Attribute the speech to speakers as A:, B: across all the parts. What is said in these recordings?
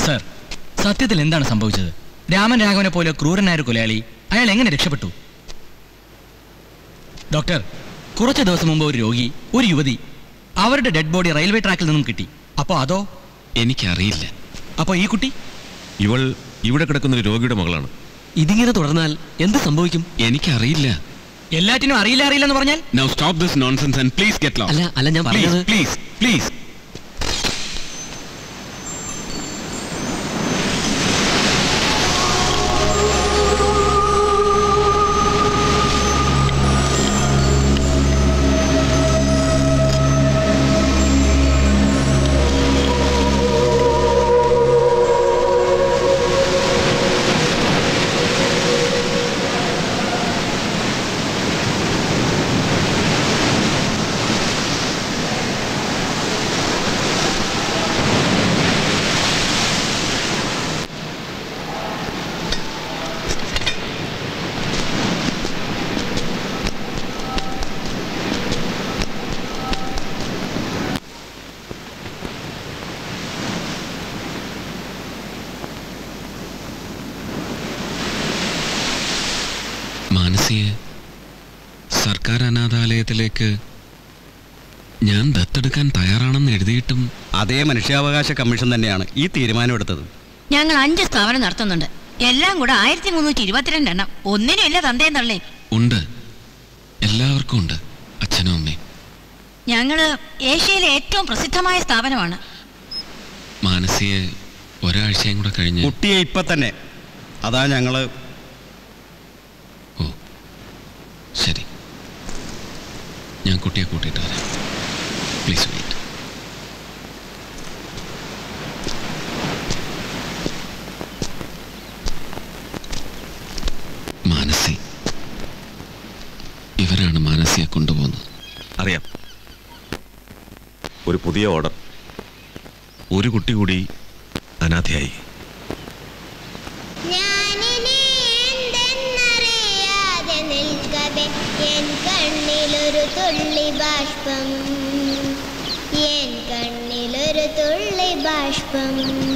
A: sir സത്യത്തിൽ എന്താണ് സംഭവിച്ചത് രാമൻ രാഘവനെ പോലെ ക്രൂരനായ ഒരു കൊലയാളി അയാൾ എങ്ങനെ രക്ഷപ്പെട്ടു ഡോക്ടർ കുറച്ച് ദിവസം മുമ്പ് ഒരു രോഗി ഒരു യുവതി അവരുടെ ഡെഡ് ബോഡി റെയിൽവേ ട്രാക്കിൽ നിന്നും കിട്ടി അപ്പോൾ അതോ
B: എനിക്കറിയില്ല
A: അപ്പോൾ ഈ കുട്ടി
C: ഇവൾ ഇവിടെ കിടക്കുന്ന ഒരു രോഗിയുടെ മകളാണ്
B: ഇതിങ്ങനെ തുടർന്നാൽ എന്ത് സംഭവിക്കും എനിക്കറിയില്ല
A: എല്ലാറ്റിനും അറിയില്ല അറിയില്ല എന്ന് പറഞ്ഞാൽ
B: now stop this nonsense and please get
D: അല്ല അല്ല ഞാൻ
B: പ്ലീസ്
D: പറഞ്ഞത്
B: പ്ലീസ് പ്ലീസ് മാനസിയെ സർക്കാർ അനാഥാലയത്തിലേക്ക് ഞാൻ ദത്തെടുക്കാൻ തയ്യാറാണെന്ന് എഴുതിയിട്ടും
E: അതേ മനുഷ്യാവകാശ കമ്മീഷൻ തന്നെയാണ് ഈ തീരുമാനമെടുത്തത്
F: ഞങ്ങൾ അഞ്ച് സ്ഥാപനം നടത്തുന്നുണ്ട് എല്ലാം കൂടെ ആയിരത്തി മുന്നൂറ്റി ഇരുപത്തിരണ്ട് എണ്ണം ഒന്നിനും ഇല്ല തന്തേം തള്ളേ
B: ഉണ്ട് എല്ലാവർക്കും ഉണ്ട് അച്ഛനും അമ്മയും
F: ഞങ്ങള് ഏഷ്യയിലെ ഏറ്റവും പ്രസിദ്ധമായ സ്ഥാപനമാണ്
B: മാനസിയെ ഒരാഴ്ചയും കൂടെ കഴിഞ്ഞ്
E: കുട്ടിയെ ഇപ്പൊ തന്നെ അതാ ഞങ്ങള്
B: ശരി ഞാൻ കുട്ടിയെ കൂട്ടിയിട്ട് വരാം പ്ലീസ് വെയിറ്റ് മാനസി ഇവരാണ് മാനസിയെ കൊണ്ടുപോകുന്നത്
C: അറിയാം ഒരു പുതിയ ഓർഡർ ഒരു കുട്ടി കൂടി അനാഥയായി
G: ഞാനിനി എന്തെന്നറിയാതെ നിൽക്കവേ എൻ കണ്ണിലൊരു തുള്ളി ബാഷ്പം എൻ കണ്ണിലൊരു തുള്ളി ബാഷ്പം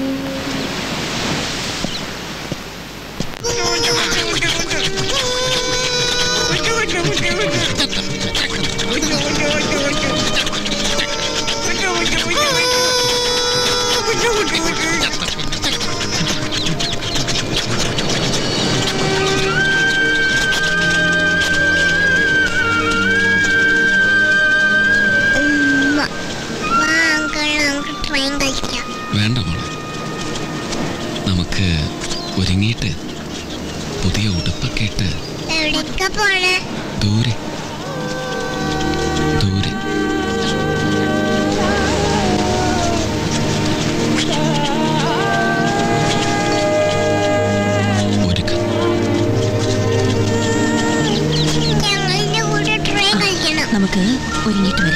G: നമുക്ക് ട്രെയിൻ കഴിക്കാം
B: വേണ്ട മോളെ നമുക്ക് ഒരുങ്ങിയിട്ട് പുതിയ ഉടുപ്പൊക്കെ ഇട്ട്
G: എവിടേക്കാ പോണേ
B: ദൂരെ ദൂരെ ഒരുക്കം
G: ഞങ്ങളുടെ കൂടെ ട്രെയിൻ കഴിക്കണം
F: നമുക്ക് ഒരുങ്ങിട്ട്